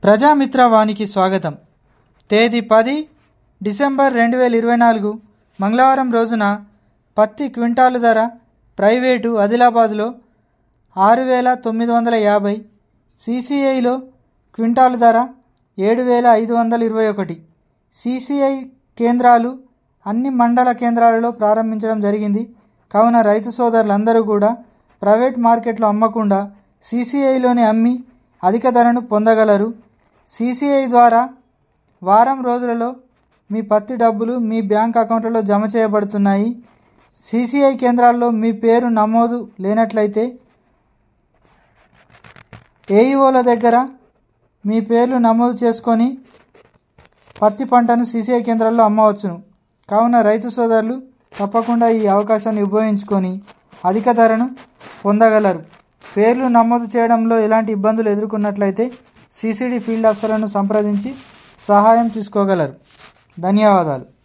ప్రజామిత్ర వానికి స్వాగతం తేదీ పది డిసెంబర్ రెండు వేల ఇరవై నాలుగు మంగళవారం రోజున పత్తి క్వింటాలు ధర ప్రైవేటు ఆదిలాబాద్లో ఆరు వేల తొమ్మిది వందల యాభై సిసిఐలో క్వింటాలు ధర ఏడు వేల ఐదు వందల ఇరవై ఒకటి సిసిఐ కేంద్రాలు అన్ని మండల కేంద్రాలలో ప్రారంభించడం జరిగింది కావున రైతు సోదరులందరూ కూడా ప్రైవేట్ మార్కెట్లో అమ్మకుండా సిసిఐలోనే అమ్మి అధిక ధరను పొందగలరు సిసిఐ ద్వారా వారం రోజులలో మీ పత్తి డబ్బులు మీ బ్యాంక్ అకౌంట్లలో జమ చేయబడుతున్నాయి సిసిఐ కేంద్రాల్లో మీ పేరు నమోదు లేనట్లయితే ఏఈఓల దగ్గర మీ పేర్లు నమోదు చేసుకొని పత్తి పంటను సిసిఐ కేంద్రాల్లో అమ్మవచ్చును కావున రైతు సోదరులు తప్పకుండా ఈ అవకాశాన్ని ఉపయోగించుకొని అధిక ధరను పొందగలరు పేర్లు నమోదు చేయడంలో ఎలాంటి ఇబ్బందులు ఎదుర్కొన్నట్లయితే సిసిడి ఫీల్డ్ ఆఫీసర్లను సంప్రదించి సహాయం తీసుకోగలరు ధన్యవాదాలు